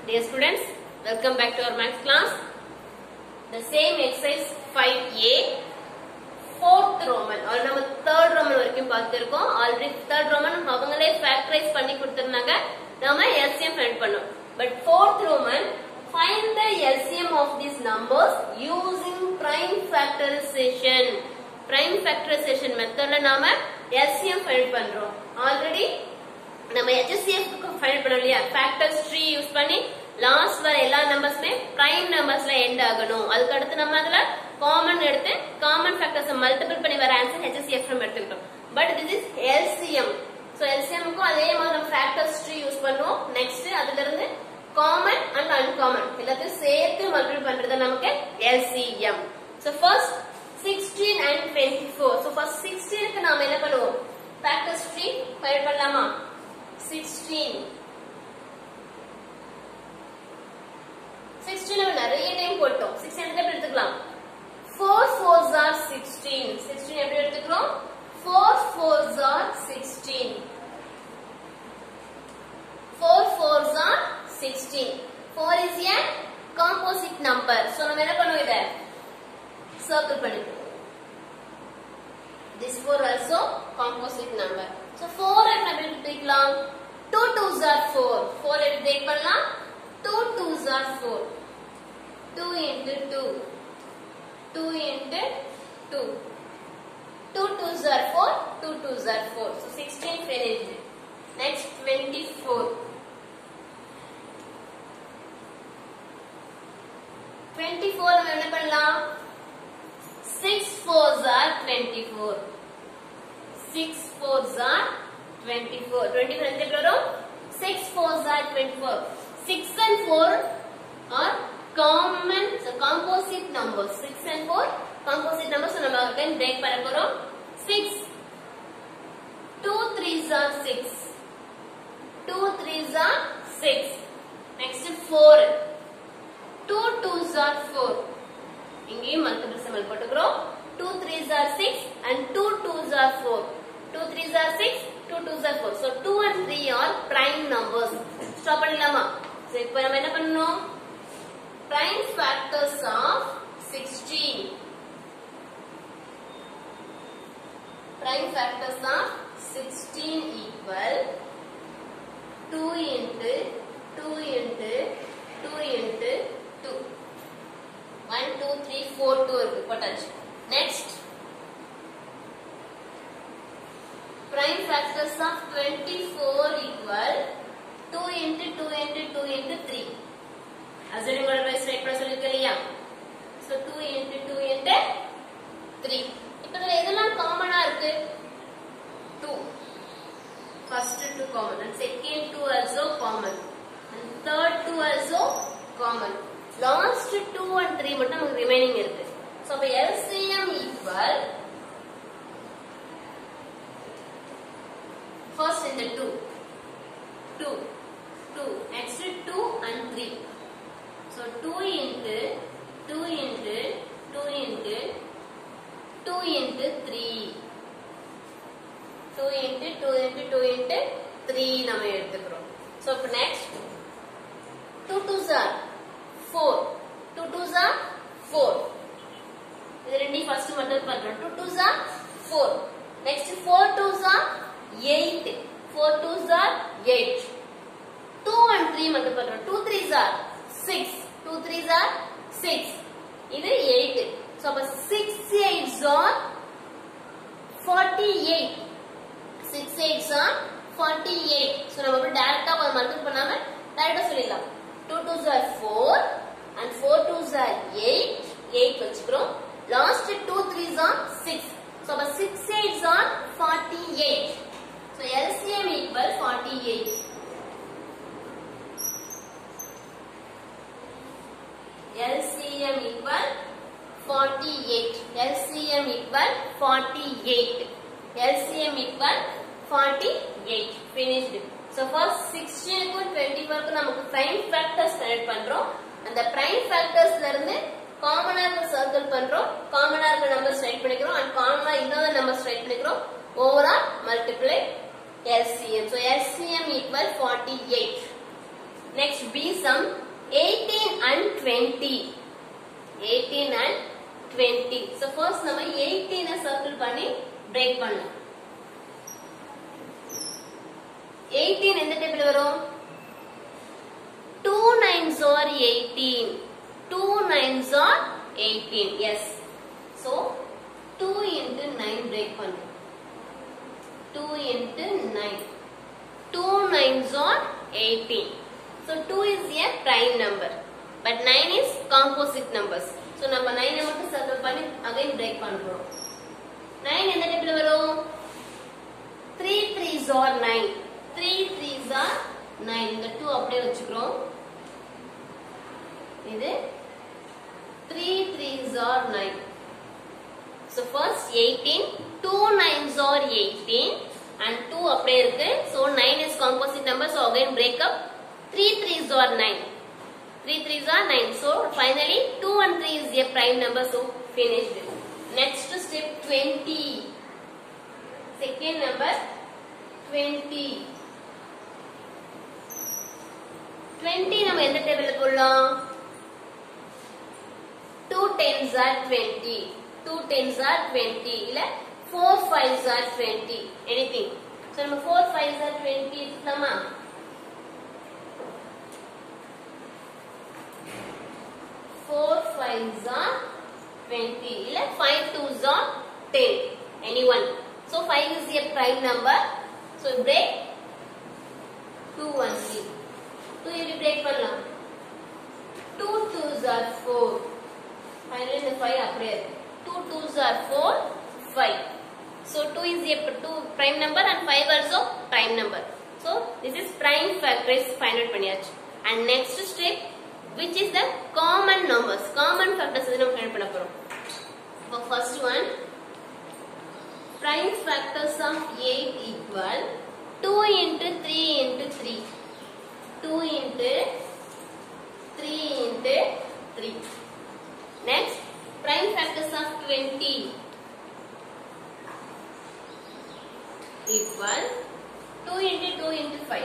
Dear students, welcome back to our maths class. The same exercise 5A, fourth Roman. or நம்ம third Roman வரைக்கும் பார்த்திருக்கோம். Already third Roman அவங்களே factorize பண்ணி கொடுத்திருந்தாங்க. நாம LCM find பண்ணோம். But fourth Roman, find the LCM of these numbers using prime factorization. Prime factorization methodல நாம LCM find பண்றோம். Already நம்ம HCF ஃபைண்ட் பண்ணோம் இல்லையா ஃபேக்டர்ஸ் ட்ரீ யூஸ் பண்ணி லாஸ்ட் வர எல்லா நம்பர்ஸுமே பிரைம் நம்பர்ஸ்ல எண்ட் ஆகணும் அதுக்கு அடுத்து நம்ம அதுல காமன் எடுத்து காமன் ஃபேக்டர்ஸ் மல்டிபிள் பண்ணி வர ஆன்சர் HCF நம்ம எடுத்துக்கிட்டோம் but this is LCM so LCMக்கும் அதே மாதிரி நம்ம ஃபேக்டர்ஸ் ட்ரீ யூஸ் பண்ணுவோம் நெக்ஸ்ட் அதுல இருந்து காமன் அண்ட் அன்காமன் எல்லாத்தையும் சேர்த்து மல்டிபிள் பண்றது நமக்கு LCM so first 16 and 24 so first 16 க்கு நாம என்ன பண்ணுவோம் ஃபேக்டர்ஸ் ட்ரீ ஃபைண்ட் பண்ணலாமா 16 16 நம்ம நிறைய டைம் போட்டோம் 16 எப்படி எடுத்துக்கலாம் 4 4s are 16 16 எப்படி எடுத்துக்கிறோம் 4 4s are 16 4 4s are 16 4 is a composite number so நம்ம என்ன பண்ணுவோம் இத சர்க்கிள் பண்ணிப்போம் this 4 also composite number so 4 என்ன எப்படி பிரிக்கலாம் 2 2s are 4 4 எப்படி பிரேக் பண்ணலாம் 2 2s are 4 2 into 2 2 into 2 2 2s are 4 2 2s are 4 so 16 finished next 24 24 நம்ம என்ன பண்ணலாம் 6 4s are 24 6 4s are 24 24 எந்த வரும் 6 4s are 24 6 and 4 are common so composite numbers 6 and 4 composite numbers so நம்ம again break பண்ண போறோம் 6 2 3s are 6 2 3s are 6 next 4 2 2s are 4 இங்கேயும் multiple simple போட்டுக்கிறோம் 2 3s are 6 and 2 2s are 4 2 3s are 6 2 2s are 4 so 2 and 3 are prime numbers stop பண்ணிடலாமா so இப்போ நம்ம என்ன பண்ணணும் prime factors of 16 prime factors of 16 equal 2 into 2 into 2 into 2 1 2 3 4 2 இருக்கு போட்டாச்சு next prime factors of 24 equal 2 into 2 into 2 into 3 assuming order by straight பண்ண சொல்லிருக்கேன் இல்லையா so 2 into 2 into 3 இப்போ இதுல எதெல்லாம் காமனா இருக்கு 2 first 2 common and second 2 also common and third 2 also common last 2 and 3 மட்டும் நமக்கு remaining இருக்கு so அப்ப LCM equal first in the 2 2 2 next 2 and 3 so 2 into 2 into 2 into 2 into 3 2 into 2 into 2 into 3 நம்ம எடுத்துக்கிறோம் so இப்ப next 2 2s are 4 2 2s are 4 இது ரெண்டையும் first மட்டும் பண்றோம் 2 2s are 4 next 4 2s are 8 4 2s are 8 2 and 3 மட்டும் பண்றோம் 2 3s are 6 2 3s are 6 இது 8 so அப்ப 6 8s are 48 6 8s are 48 so நம்ம அப்படியே டைரக்டா மல்டிபிள் பண்ணாம டைரக்டா சொல்லிடலாம் 2 2s are 4 and 4 2s are 8 8 வச்சுக்கிறோம் லாஸ்ட் 2 3s are 6 so அப்ப 6 8s are 48 so LCM equal 48 LCM equal 48 LCM equal 48 LCM equal 48 finished so first 16 க்கும் 24 க்கும் நமக்கு prime factors கனெக்ட் பண்றோம் அந்த prime factorsல இருந்து காமனா இருக்க சர்க்கிள் பண்றோம் காமனா இருக்க நம்பர்ஸ் ரைட் பண்ணிக்கிறோம் அண்ட் காமனா இல்லாத நம்பர்ஸ் ரைட் பண்ணிக்கிறோம் overall multiply LCM so LCM equal 48 next B sum 18 and 20 18 and 20 so first நம்ம 18 சர்க்கிள் பண்ணி பிரேக் பண்ணலாம் 18 எந்த டேபிள் வரும் 2 nines are 18 2 nines are 18 yes so 2 into 9 break பண்ணு 2 into 9 2 nines are 18 so 2 is a prime number but 9 is composite numbers so நம்ம 9 மட்டும் circle பண்ணி again break பண்றோம் 9 எந்த டேபிள் வரும் 3 3s are 9 3 3s are 9 இந்த 2 அப்படியே வச்சுக்கிறோம் இது 3 3s are 9 so first 18 2 9s are 18 and 2 அப்படியே இருக்கு so 9 is composite number so again break up 3 3s are 9 3 3s are 9 so finally 2 and 3 is a prime number so finished next step 20 second number 20 20 நம்ம எந்த டேபிள்ல போடலாம் 2 10s are 20 2 10s are 20 இல்ல 4 5s are 20 anything so நம்ம 4 5s are 20 எடுக்கலாமா 4 5s are 20 இல்ல 5 2s are 10 anyone so 5 is a prime number so break 2 1 3 2 எப்படி break பண்ணலாம் 2 2s are 4 finally இந்த 5 அப்படியே இருக்கு 2 2s are 4 5 so 2 is a 2 prime number and 5 also prime number so this is prime factors find out பண்ணியாச்சு and next step which is the common numbers common factors இது நம்ம find பண்ண போறோம் for first one prime factors of 8 equal 2 into 3 into 3 2 into 3 into 3. Next, prime factors of 20 equal 2 into 2 into 5.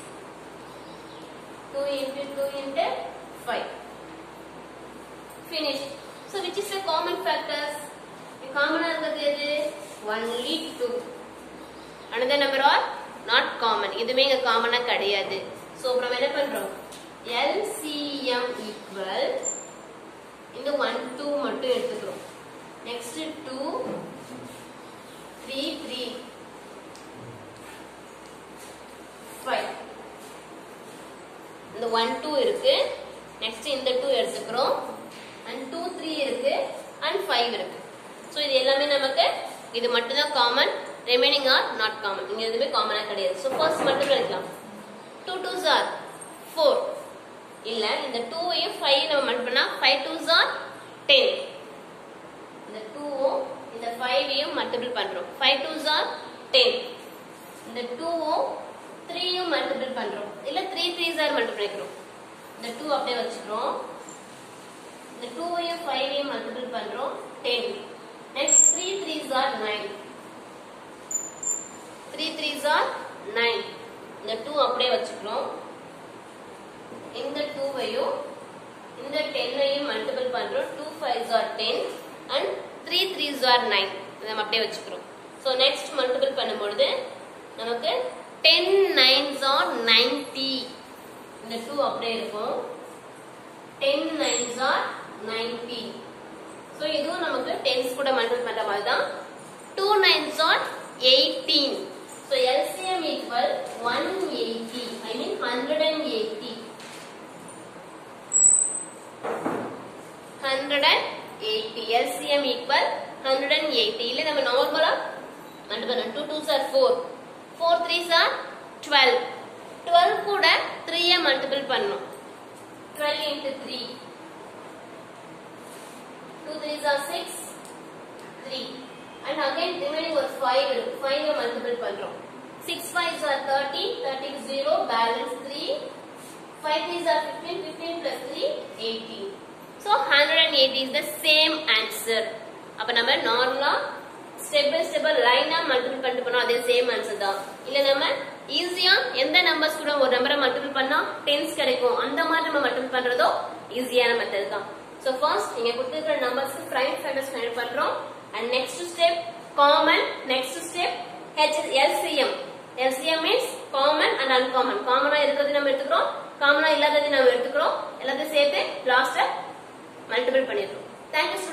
2 into 2 into 5. Finished. So, which is the common factors? The common இருக்கிறது எது? Only 2. Another number are not common. இதுமே இங்க காமனா கிடையாது. So, நம்ம என்ன பண்றோம் LCM equal இந்த 1 2 மட்டும் எடுத்துக்கிறோம் நெக்ஸ்ட் 2 3 3 5 இந்த 1 2 இருக்கு நெக்ஸ்ட் இந்த 2 எடுத்துக்கிறோம் அண்ட் 2 3 இருக்கு அண்ட் 5 இருக்கு ஸோ இது எல்லாமே நமக்கு இது மட்டும் தான் common remaining are not common இங்க எதுவுமே காமனா கிடையாது ஸோ ஃபர்ஸ்ட் மட்டும் எடுக்கலாம் டூ டூஸ் ஆர் ஃபோர் இல்ல இந்த டூவையும் ஃபைவ் நம்ம மல்ட் பண்ணா ஃபைவ் டூஸ் ஆர் டென் இந்த டூவும் இந்த ஃபைவையும் மல்டிபிள் பண்றோம் ஃபைவ் டூஸ் ஆர் டென் இந்த டூவும் த்ரீயும் மல்டிபிள் பண்றோம் இல்ல த்ரீ த்ரீஸ் ஆர் மல்டிபிள் பண்ணிக்கிறோம் இந்த டூ அப்படியே வச்சுக்கிறோம் இந்த டூவையும் ஃபைவையும் மல்டிபிள் பண்றோம் ten next three threes are nine three threes are nine இந்த டூ அப்படியே வச்சுக்கிறோம் இந்த டூவையும் இந்த டென்னையும் மல்டிபிள் பண்றோம் two five are ten and three threes are nine நம்ம அப்படியே வச்சுக்கிறோம் ஸோ நெக்ஸ்ட் மல்டிபிள் பண்ணும்பொழுது நமக்கு டென் நைன்ஸ் ஆர் நைன்டி இந்த டூ அப்படியே இருக்கும் ten nines are ninety so இதுவும் நமக்கு டென்ஸ் கூட மல்டிபிள் பண்ற மாதிரி தான் two nines are eighteen So LCM equal 180. I mean 180. 180. LCM equal 180. இல்ல நம்ம நார்மலா மல்டி பண்ணலாம் 2 2s are 4. 4 3s are 12. 12 கூட 3 ஐ மல்டிபிள் பண்ணனும். 12 into 3. 2 3s are 6. 3. and again remaining ஒரு 5 இருக்கு 5 மல்டிபிள் பண்றோம் 6 5s are 30 30 is 0 balance 3 5 3s are 15 15 plus 3 18 so 180 is the same answer அப்ப நம்ம நார்மலா ஸ்டெப் பை ஸ்டெப் லைனா மல்டிபிள் பண்ணிட்டு போனோம் அதே சேம் ஆன்சர் தான் இல்ல நம்ம ஈஸியா எந்த நம்பர்ஸ் கூட ஒரு நம்பரை மல்டிபிள் பண்ணா டென்ஸ் கிடைக்கும் அந்த மாதிரி நம்ம மல்டிபிள் பண்றதோ ஈஸியான மெத்தட் தான் சோ ஃபர்ஸ்ட் இங்க கொடுத்திருக்கிற நம்பர்ஸ் பிரைம் ஃபேக்டர்ஸ் ஃபைண்ட் பண்றோம் and next step common next step LCM LCM means common and uncommon காமனா இருக்கிறது நம்ம எடுத்துக்கிறோம் காமனா இல்லாதது நம்ம எடுத்துக்கிறோம் எல்லாத்தையும் சேர்த்து லாஸ்ட் மல்டிபிள் பண்ணிடுறோம் தேங்க்யூ